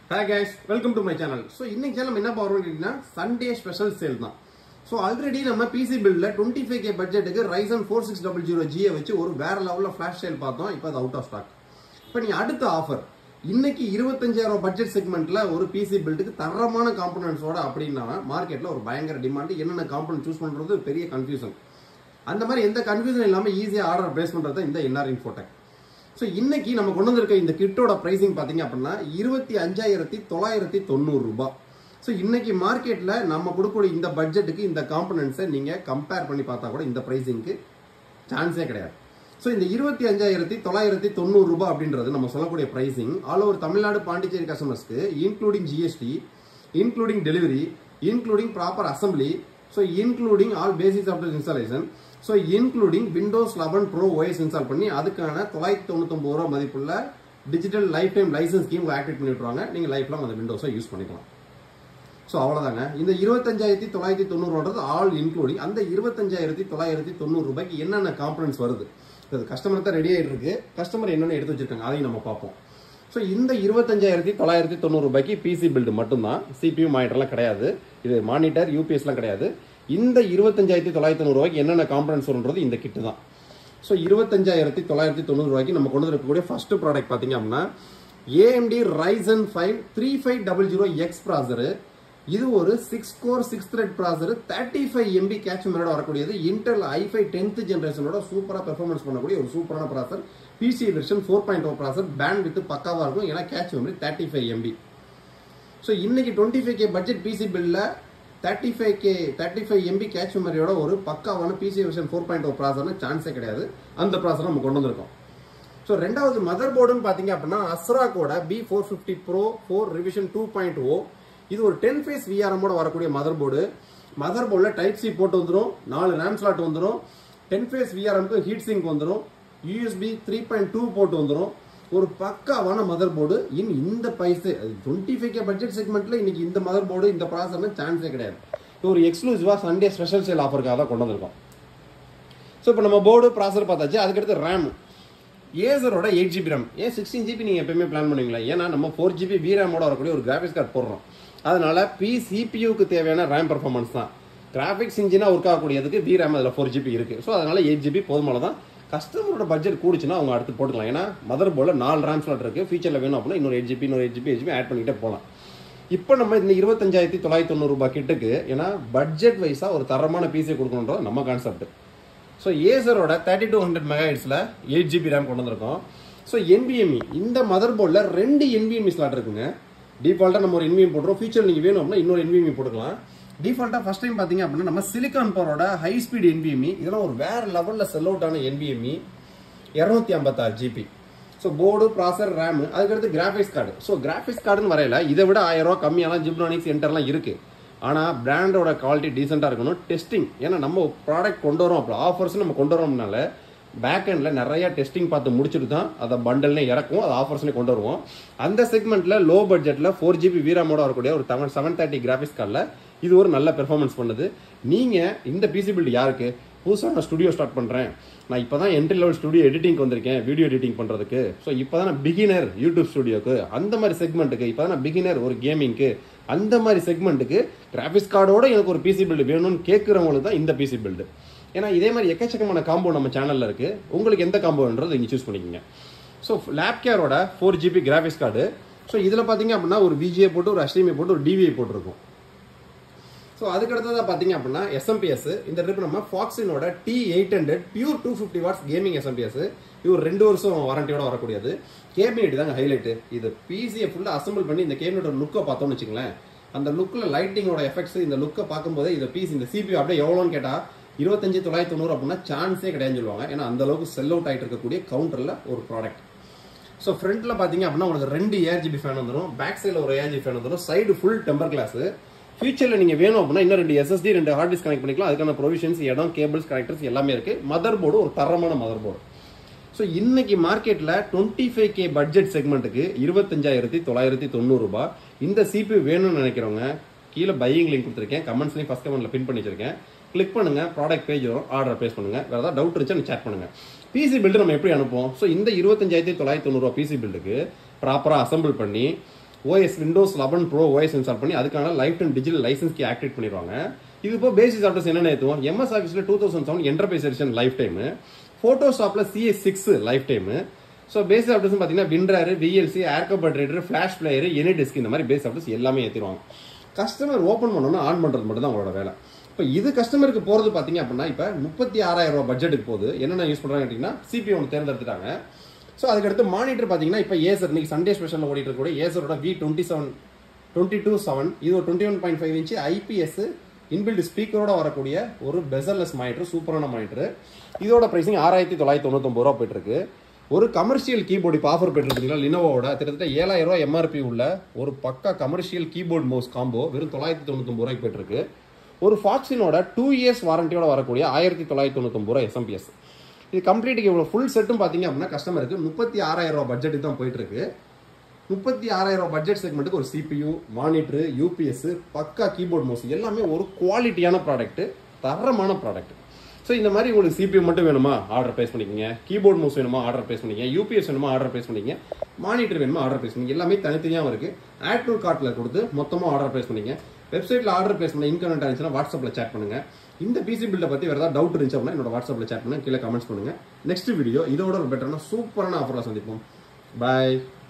hi guys welcome to my channel so இன்னைக்கு channel என்ன பார்க்குறோம் கேட்டிங்கன்னா சண்டே ஸ்பெஷல் சேல் தான் ஸோ ஆல்ரெடி நம்ம பிசி பில்ல டுவெண்ட்டி ஃபைவ் கே பட்ஜெட்டுக்கு Ryzen four six double zero ஜியை வச்சு ஒரு வேற லெவலில் ஃபிளாஷ் சேல் பார்த்தோம் இப்போ அது அவுட் ஆஃப் ஸ்டாக் இப்போ நீங்கள் அடுத்த ஆஃபர் இன்னைக்கு இருபத்தஞ்சாயிரம் பட்ஜெட் செக்மெண்ட்ல ஒரு பிசி பில்டுக்கு தரமான காம்பனன்ஸோட அப்படின்னா மார்க்கெட்ல ஒரு பயங்கர டிமாண்ட் என்னென்ன காம்பனன்ட் சூஸ் பண்றது பெரிய கன்ஃபியூஷன் அந்த மாதிரி எந்த கன்ஃபியூஷன் இல்லாமல் ஈஸியாக ஆர்டர் பிளேஸ் பண்ணுறது இந்த என்ஆர் இன்ஃபோடெக் ஸோ இன்னைக்கு நம்ம கொண்டு வந்திருக்க இந்த கிட்டோட பிரைசிங் பார்த்தீங்க அப்படின்னா இருபத்தி அஞ்சாயிரத்தி தொள்ளாயிரத்தி தொண்ணூறு ரூபாய் ஸோ இன்னைக்கு மார்க்கெட்டில் நம்ம கொடுக்கக்கூடிய இந்த பட்ஜெட்டுக்கு இந்த காம்பனன்ஸை நீங்கள் கம்பேர் பண்ணி பார்த்தா கூட இந்த ப்ரைஸிங்க்கு சான்ஸே கிடையாது ஸோ இந்த இருபத்தி அஞ்சாயிரத்தி தொள்ளாயிரத்தி தொண்ணூறு ரூபாய் அப்படின்றது நம்ம சொல்லக்கூடிய pricing all over Tamil Nadu Pondicherry கஸ்டமர்ஸ்க்கு including GST including delivery including proper assembly so including all basis of installation so including Windows eleven pro OS install பண்ணி அதுக்கான தொள்ளாயிரத்தி தொண்ணூத்தொம்பது ரூபா மதிப்புள்ள digital life time licence scheme activate பண்ணி விட்டுருவாங்க நீங்கள் லைஃப் லாங் அந்த விண்டோஸை யூஸ் பண்ணிக்கலாம் ஸோ அவ்வளோதாங்க இந்த இருபத்தஞ்சாயிரத்தி தொள்ளாயிரத்தி தொண்ணூறுன்றது ஆல் இன்க்ளூடிங் அந்த இருபத்தஞ்சாயிரத்தி தொள்ளாயிரத்தி தொண்ணூறு ரூபாய்க்கு என்னென்ன காம்பனன்ஸ் வருது இது கஸ்டமர் தான் ரெடி ஆகிட்டு இருக்கு கஸ்டமர் என்னென்ன எடுத்து வச்சிருக்காங்க அதையும் நம்ம பார்ப்போம் ஸோ இந்த இருபத்தஞ்சாயிரத்தி தொள்ளாயிரத்தி தொண்ணூறு ரூபாய்க்கு பிசி பில்டு மட்டும்தான் சிபியூ மானிட்டர்லாம் கிடையாது இது மானிட்டர் யூபிஎஸ்லாம் கிடையாது இந்த இருபத்தஞ்சாயிரத்தி தொள்ளாயிரத்தி தொண்ணூறு ரூபாய்க்கு என்னென்ன காம்பனன்ஸ் வருன்றது இந்த கிட்டு தான் ஸோ இருபத்தஞ்சாயிரத்தி தொள்ளாயிரத்தி தொண்ணூறு ரூபாய்க்கு நம்ம கொண்டு இருக்கக்கூடிய ஃபர்ஸ்ட் ப்ராடக்ட் பார்த்தீங்க அப்படின்னா AMD Ryzen five three five double zero X processor இது ஒரு six core six thread processor thirty five MB cache மெமரியோட வரக்கூடியது இன்டெல் ஐஃபை டென்த் ஜென்ரேஷனோட சூப்பராக பெர்ஃபார்மன்ஸ் பண்ணக்கூடிய ஒரு சூப்பரான processor PC version four point O processor bandwidth பக்காவாக இருக்கும் ஏன்னா cache memory thirty five MB so இன்னைக்கு twenty five K budget PC பில்ல thirty five K thirty five MB cache மெமரியோட ஒரு பக்காவான PC version four point O ப்ராசர்னு சான்ஸே கிடையாது அந்த ப்ராசர் நம்ம கொண்டு வந்திருக்கோம் ஸோ ரெண்டாவது மதர் போர்டுன்னு பார்த்தீங்க அப்படின்னா அஸ்ராக்கோட B four fifty pro four revision two point O இது ஒரு டென் ஃபேஸ் விஆர்எம்மோட வரக்கூடிய மதர் போர்டு மதர் போர்டில் டைப் சி போட்டு வந்துடும் நாலு ரேம் ஸ்லாட் வந்துடும் டென் ஃபேஸ் விஆர்எம்க்கு ஹீட் சிங்க் வந்துடும் யூஎஸ்பி த்ரீ பாயிண்ட் டூ போட்டு வந்துடும் ஒரு பக்காவான மதர் போர்டு இன் இந்த பைசு டுவெண்ட்டி ஃபைவ் கே பட்ஜெட் செக்மெண்ட்ல இன்னைக்கு இந்த மதர் போர்டு இந்த ப்ராசர்னு சான்ஸே கிடையாது இது ஒரு எக்ஸ்க்ளூசிவா சண்டே ஸ்பெஷல் சேல் ஆஃபருக்காக தான் கொண்டு வந்திருக்கோம் ஸோ இப்போ நம்ம போர்டு ப்ராசர் பார்த்தாச்சு அதுக்கடுத்து ரேம் ஏசரோட எயிட் ஜிபி ரேம் ஏன் சிக்ஸ்டீன் ஜிபி நீங்கள் எப்பயுமே பிளான் பண்ணுவீங்களா ஏன்னா நம்ம ஃபோர் ஜிபி வி ரேமோட வரக்கூடிய ஒரு கிராஃபிக்ஸ் கார்டு போடுறோம் அதனால பி சிபியூக்கு தேவையான ரேம் பர்ஃபார்மன்ஸ் தான் கிராஃபிக்ஸ் இன்ஜினாக ஒர்க் ஆகக்கூடியதுக்கு வி ரேம் அதில் ஃபோர் ஜிபி இருக்கு ஸோ அதனால எயிட் ஜிபி போதுமான தான் கஸ்டமரோட பட்ஜெட் கூடுச்சுன்னா அவங்க அடுத்து போட்டுக்கலாம் ஏன்னா மதர் போர்டில் நாலு ரேம் ஸ்லாட் இருக்கு ஃபியூச்சரில் வேணும் அப்படின்னா இன்னொரு எயிட் ஜிபி இன்னொரு eight GB eight GB add பண்ணிக்கிட்டே போகலாம் இப்போ நம்ம இந்த இருபத்தஞ்சாயிரத்தி தொள்ளாயிரத்தி தொண்ணூறு ரூபாய் கிட்டுக்கு ஏன்னா பட்ஜெட் வைஸாக ஒரு தரமான பிசி கொடுக்கணுன்றது நம்ம கான்செப்ட் ஸோ ஏசரோட தேர்ட்டி டூ ஹண்ட்ரட் மெகாஹெட்ஸில் எயிட் ஜிபி ரேம் கொண்டு வந்திருக்கோம் ஸோ என்பிஎம்இ இந்த மதர் போர்டில் ரெண்டு என்பிஎம்இ ஸ்லாட் இருக்குங்க டிஃபால்ட்டாக நம்ம ஒரு என்பிஎம் போட்டுருவோம் ஃபியூச்சர் நீங்கள் வேணும் அப்படின்னா இன்னொரு என்பிஎம்இ போட்டுக்கலாம் டிஃபால்ட்டாக ஃபஸ்ட் டைம் பார்த்தீங்க அப்படின்னா நம்ம சிலிக்கான் பவரோட ஹை ஸ்பீட் என்பிஎம்இ இதெல்லாம் ஒரு வேற லெவலில் செல் அவுட் ஆன என்பிஎம்இ இரநூத்தி ஐம்பத்தாறு ஜிபி ஸோ போர்டு ப்ராசர் ரேம் அதுக்கடுத்து கிராஃபிக்ஸ் கார்டு ஸோ கிராஃபிக்ஸ் கார்டுன்னு வரையில இதை விட ஆயிரம் ரூபா கம்மியாலாம் ஜிப்ரானிக்ஸ் என்டர்லாம் இருக்கு ஆனால் பிராண்டோட குவாலிட்டி டீசெண்டாக இருக்கணும் டெஸ்டிங் ஏன்னா நம்ம ப்ராடக்ட் கொண்டு வரோம் அப்போ ஆஃபர்ஸ் நம்ம கொண்டு வரோம்னால பேக் எண்டில் நிறைய டெஸ்டிங் பார்த்து முடிச்சுட்டு தான் அதை பண்டல்னே இறக்கும் அது ஆஃபர்ஸ்னே கொண்டு வருவோம் அந்த செக்மெண்ட்டில் லோ பட்ஜெட்டில் ஃபோர் ஜிபி வீராமோட வரக்கூடிய ஒரு செவன் செவன் தேர்ட்டி கிராஃபிக்ஸ் கார்டில் இது ஒரு நல்ல பெர்ஃபார்மன்ஸ் பண்ணுது நீங்கள் இந்த பிசி பில்டு யாருக்கு புதுசாக நான் ஸ்டுடியோ ஸ்டார்ட் பண்ணுறேன் நான் இப்போ தான் என்ட்ரி லெவல் ஸ்டுடியோ எடிட்டிங் வந்திருக்கேன் வீடியோ எடிட்டிங் பண்ணுறதுக்கு ஸோ இப்போ தான் நான் பிகினர் யூடியூப் ஸ்டுடியோக்கு அந்த மாதிரி செக்மெண்ட்டுக்கு இப்போ தான் நான் பிகினர் ஒரு கேமிங்க்கு அந்த மாதிரி செக்மெண்ட்டுக்கு கிராஃபிக்ஸ் கார்டோட எனக்கு ஒரு பிசி பில்டு வேணும்னு கேட்குறவங்களுக்கு தான் இந்த பிசி பில்டு ஏன்னா இதே மாதிரி எக்கச்சக்கமான காம்போ நம்ம சேனலில் இருக்குது உங்களுக்கு எந்த காம்போன்றது நீங்கள் சூஸ் பண்ணிக்கோங்க ஸோ லேப்கேரோட four GB graphics card so இதில் பார்த்தீங்க அப்படின்னா ஒரு விஜிஏ போட்டு ஒரு HDMI போட்டு ஒரு டிவிஐ போட்டிருக்கும் ஸோ அதுக்கடுத்ததாக பார்த்தீங்க அப்படின்னா எஸ்எம்பிஎஸ் இந்த ட்ரிப் நம்ம ஃபாக்ஸினோட T eight hundred pure two fifty watts gaming SMPS இது ஒரு ரெண்டு வருஷம் வாரண்டியோட வரக்கூடியது கேபினெட் தாங்க ஹைலைட் இது பிசியை ஃபுல்லாக அசம்பிள் பண்ணி இந்த கேபினெட்டோட லுக்கை பார்த்தோம்னு வச்சுங்களேன் அந்த லுக்கில் லைட்டிங்கோட எஃபெக்ட்ஸ் இந்த லுக்கை பார்க்கும்போது இந்த பீஸ் இந்த சிபி அப்படியே எவ்வளோன்னு கேட்டால் இருபத்தஞ்சு தொள்ளாயிரத்தி தொண்ணூறு அப்படின்னா சான்ஸே கிடையாதுன்னு சொல்லுவாங்க ஏன்னா அந்த அளவுக்கு செல் அவுட் ஆகிட்டு இருக்கக்கூடிய கவுண்டரில் ஒரு ப்ராடக்ட் ஸோ ஃப்ரண்ட்டில் பார்த்தீங்க அப்படின்னா உங்களுக்கு ரெண்டு ஏஆர்ஜிபி ஃபேன் வந்துடும் பேக் சைடில் ஒரு ஏஆர்ஜி ஃபேன் வந்துடும் சைடு ஃபுல் டெம்பர் கிளாஸ் ஃபியூச்சரில் நீங்கள் வேணும் அப்படின்னா இன்னும் ரெண்டு எஸ்எஸ்டி ரெண்டு ஹார்ட் டிஸ்க் கனெக்ட் பண்ணிக்கலாம் அதுக்கான ப்ரொவிஷன்ஸ் இடம் கேபிள்ஸ் கனெக்டர்ஸ் எல்லாமே இருக்கு மதர் போர்டு ஒரு தரமான மதர் போர்டு ஸோ இன்னைக்கு மார்க்கெட்டில் டுவெண்ட்டி ஃபைவ் கே பட்ஜெட் செக்மெண்ட்டுக்கு இருபத்தஞ்சாயிரத்தி தொள்ளாயிரத்தி தொண்ணூறு ரூபாய் இந்த சிபி வேணும்னு நினைக்கிறவங்க கீழே பையிங் லிங்க் கொடுத்துருக்கேன் கமெண்ட்ஸ்லையும் ஃபஸ்ட் கமெண்ட்ல பின் பண்ணி வச்சிருக்கேன் கிளிக் பண்ணுங்க ப்ராடக்ட் பேஜ் வரும் ஆர்டர் பிளேஸ் பண்ணுங்க வேற ஏதாவது டவுட் இருந்துச்சு சேட் பண்ணுங்க பிசி பில்டு நம்ம எப்படி அனுப்புவோம் ஸோ இந்த இருபத்தஞ்சாயிரத்தி தொள்ளாயிரத்தி தொண்ணூறுவா பிசி பில்டுக்கு ப்ராப்பராக அசம்பிள் பண்ணி OS Windows eleven pro OS install பண்ணி அதுக்கான லைஃப் டைம் டிஜிட்டல் லைசன்ஸ்க்கு ஆக்டிவேட் பண்ணிடுவாங்க இது இப்போ பேசிக் சாஃப்ட்வேர்ஸ் என்னென்ன ஏற்றுவோம் எம்எஸ் ஆஃபீஸில் two thousand seven enterprise edition lifetime ஃபோட்டோஷாப்பில் CS six lifetime so base softwares பார்த்தீங்கன்னா விண்டர் VLC Acrobat reader flash player AnyDesk இந்த மாதிரி பேஸ் சாஃப்ட்வேர்ஸ் எல்லாமே ஏற்றிடுவாங்க கஸ்டமர் ஓப்பன் பண்ணோன்னா ஆன் பண்ணுறது மட்டும் தான் அவங்களோட வேலை இப்போ இது கஸ்டமருக்கு போகிறது பார்த்தீங்க அப்படின்னா இப்போ முப்பத்தி ஆறாயிரம் ரூபாய் பட்ஜெட்டுக்கு போகுது என்னென்ன யூஸ் பண்ணுறாங்க கேட்டிங்கன்னா சிபி ஒன்று தேர்ந்தெடுத்துட்டாங்க ஸோ அதுக்கடுத்து மானிட்டர் பார்த்தீங்கன்னா இப்போ ஏசர் இன்னைக்கு சண்டே ஸ்பெஷலில் ஓடிட்டு இருக்கக்கூடிய ஏசரோட V twenty seven twenty two seven இது ஒரு twenty one point five inch IPS inbuilt ஸ்பீக்கரோட வரக்கூடிய ஒரு பெசல்லெஸ் மானிட்டர் சூப்பரான மானிட்டர் இதோட பிரைசிங் ஆறாயிரத்தி தொள்ளாயிரத்தி தொண்ணூத்தொம்பது ரூபா போயிட்டு இருக்கு ஒரு கமர்ஷியல் கீபோர்டு இப்போ ஆஃபர் போயிட்டு லினோவோட கிட்டத்தட்ட ஏழாயிரம் ரூபாய் எம்ஆர்பி உள்ள ஒரு பக்கா கமர்ஷியல் கீபோர்ட் மவுஸ் காம்போ வெறும் தொள்ளாயிரத்தி தொண்ணூத்தொம்பது ரூபாய்க்கு போயிட்டு இருக்கு ஒரு ஃபாக்ஸினோட டூ இயர்ஸ் வாரண்டியோட வரக்கூடிய ஆயிரத்தி தொள்ளாயிரத்தி தொண்ணூத்தொம்பது ரூபா எஸ்எம்பிஎஸ் இது கம்ப்ளீட்டுக்கு இவ்வளோ ஃபுல் செட்டும் பார்த்தீங்க அப்படின்னா கஸ்டமருக்கு முப்பத்தி ஆறாயிரம் ரூபாய் பட்ஜெட்டுக்கு தான் போயிட்டு இருக்கு முப்பத்தி ஆறாயிரம் ரூபாய் பட்ஜெட் செக்மெண்ட்டுக்கு ஒரு சிபியூ மானிட்டர் யூபிஎஸ் பக்கா கீபோர்ட் மவுஸ் எல்லாமே ஒரு குவாலிட்டியான ப்ராடக்ட் தரமான ப்ராடக்ட் ஸோ இந்த மாதிரி உங்களுக்கு சிபியூ மட்டும் வேணுமா ஆர்டர் பேஸ் பண்ணிக்கங்க கீபோர்ட் மவுஸ் வேணுமா ஆர்டர் பேஸ் பண்ணிக்கங்க யூபிஎஸ் வேணுமா ஆர்டர் பேஸ் பண்ணிக்கங்க மானிட்டர் வேணுமா ஆர்டர் பேஸ் பண்ணிங்க எல்லாமே தனித்தனியாக இருக்கு ஆட் டு கார்ட்டில் கொடுத்து மொத்தமாக ஆர்டர் பேஸ் பண்ணிங்க வெப்சைட்டில் ஆர்டர் பேஸ் பண்ண இன்கனெக்ட் ஆச்சுன்னா வாட்ஸ்அப்பில் சேட் பண்ணுங்க இந்த பிசி பில்லை பற்றி வேறு ஏதாவது டவுட் இருந்துச்சு அப்படின்னா என்னோட வாட்ஸ்அப்பில் சேட் பண்ணுங்க கீழே கமெண்ட்ஸ் பண்ணுங்க நெக்ஸ்ட் வீடியோ இதோட ஒரு பெட்டரான சூப்பரான ஆஃபரில் சந்திப்போம் பாய்